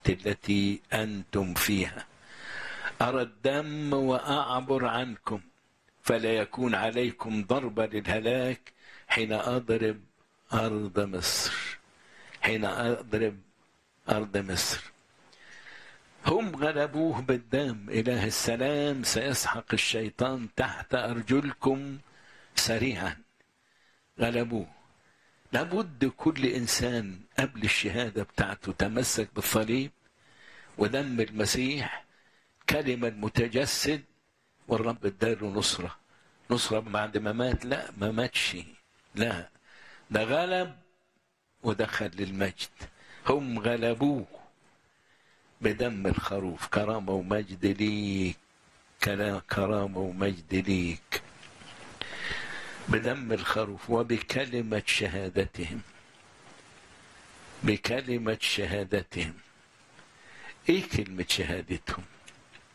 التي أنتم فيها أرى الدم وأعبر عنكم فلا يكون عليكم ضربة للهلاك حين أضرب أرض مصر حين أضرب أرض مصر هم غلبوه بالدم إله السلام سيسحق الشيطان تحت أرجلكم سريعا غلبوه لابد كل إنسان قبل الشهادة بتاعته تمسك بالصليب ودم المسيح كلمة المتجسد والرب اداله نصرة نصرة بعد ما مات لا ما ماتش لا ده غلب ودخل للمجد هم غلبوه بدم الخروف كرامة ومجد ليك كرامة ومجد ليك بدم الخروف وبكلمة شهادتهم بكلمة شهادتهم ايه كلمة شهادتهم